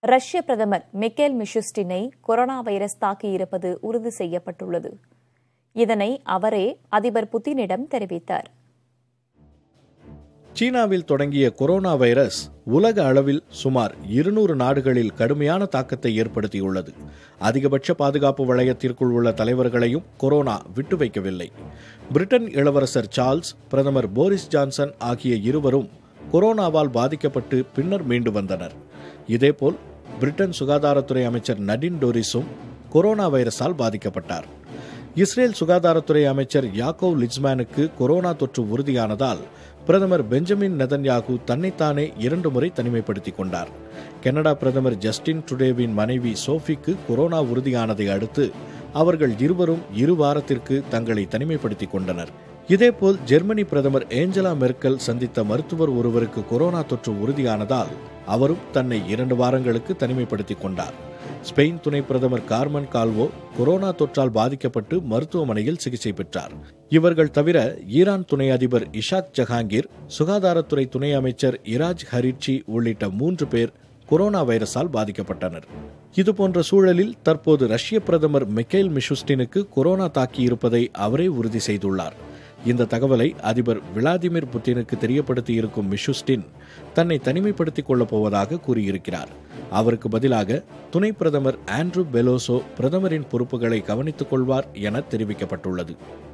ரஷ்ய பிரதமர் மிக்கேல் மிஷுஸ்டினை கொரோனா வைரஸ் தாக்கியிருப்பது உறுதி செய்யப்பட்டுள்ளது இதனை அவரே அதிபர் புதினிடம் தெரிவித்தார் சீனாவில் தொடங்கிய கொரோனா வைரஸ் உலக அளவில் சுமார் இருநூறு நாடுகளில் கடுமையான தாக்கத்தை ஏற்படுத்தியுள்ளது அதிகபட்ச பாதுகாப்பு வளையத்திற்குள் உள்ள தலைவர்களையும் கொரோனா விட்டு வைக்கவில்லை பிரிட்டன் இளவரசர் சார்ல்ஸ் பிரதமர் போரிஸ் ஜான்சன் ஆகிய இருவரும் கொரோனாவால் பாதிக்கப்பட்டு பின்னர் மீண்டு வந்தனர் இதேபோல் பிரிட்டன் சுகாதாரத்துறை அமைச்சர் நடின் டோரிஸும் கொரோனா வைரஸால் பாதிக்கப்பட்டார் இஸ்ரேல் சுகாதாரத்துறை அமைச்சர் யாக்கோவ் லிட்ஸ்மேனுக்கு கொரோனா தொற்று உறுதியானதால் பிரதமர் பெஞ்சமின் நெதன்யாகு தன்னைத்தானே இரண்டு முறை தனிமைப்படுத்திக் கொண்டார் கனடா பிரதமர் ஜஸ்டின் ட்ருடேவின் மனைவி சோஃபிக்கு கொரோனா உறுதியானதை அடுத்து அவர்கள் இருவரும் இரு வாரத்திற்கு தங்களை தனிமைப்படுத்திக் கொண்டனர் இதேபோல் ஜெர்மனி பிரதமர் ஏஞ்சலா மெர்க்கல் சந்தித்த மருத்துவர் ஒருவருக்கு கொரோனா தொற்று உறுதியானதால் அவரும் தன்னை இரண்டு வாரங்களுக்கு தனிமைப்படுத்திக் கொண்டார் ஸ்பெயின் துணை பிரதமர் கார்மன் கால்வோ கொரோனா தொற்றால் பாதிக்கப்பட்டு மருத்துவமனையில் சிகிச்சை பெற்றார் இவர்கள் தவிர ஈரான் துணை அதிபர் இஷாக் ஜஹாங்கீர் சுகாதாரத்துறை துணை அமைச்சர் இராஜ் ஹரிச்சி உள்ளிட்ட மூன்று பேர் கொரோனா வைரஸால் பாதிக்கப்பட்டனர் இதுபோன்ற சூழலில் தற்போது ரஷ்ய பிரதமர் மிக்கைல் மிஷுஸ்டினுக்கு கொரோனா தாக்கியிருப்பதை அவரே உறுதி செய்துள்ளார் இந்த தகவலை அதிபர் விளாடிமிர் புட்டினுக்கு தெரியப்படுத்தி இருக்கும் மிஷுஸ்டின் தன்னை தனிமைப்படுத்திக் கொள்ளப் போவதாக கூறியிருக்கிறார் அவருக்கு பதிலாக துணை பிரதமர் ஆண்ட்ரூ பெலோசோ பிரதமரின் பொறுப்புகளை கவனித்துக் கொள்வார் என தெரிவிக்கப்பட்டுள்ளது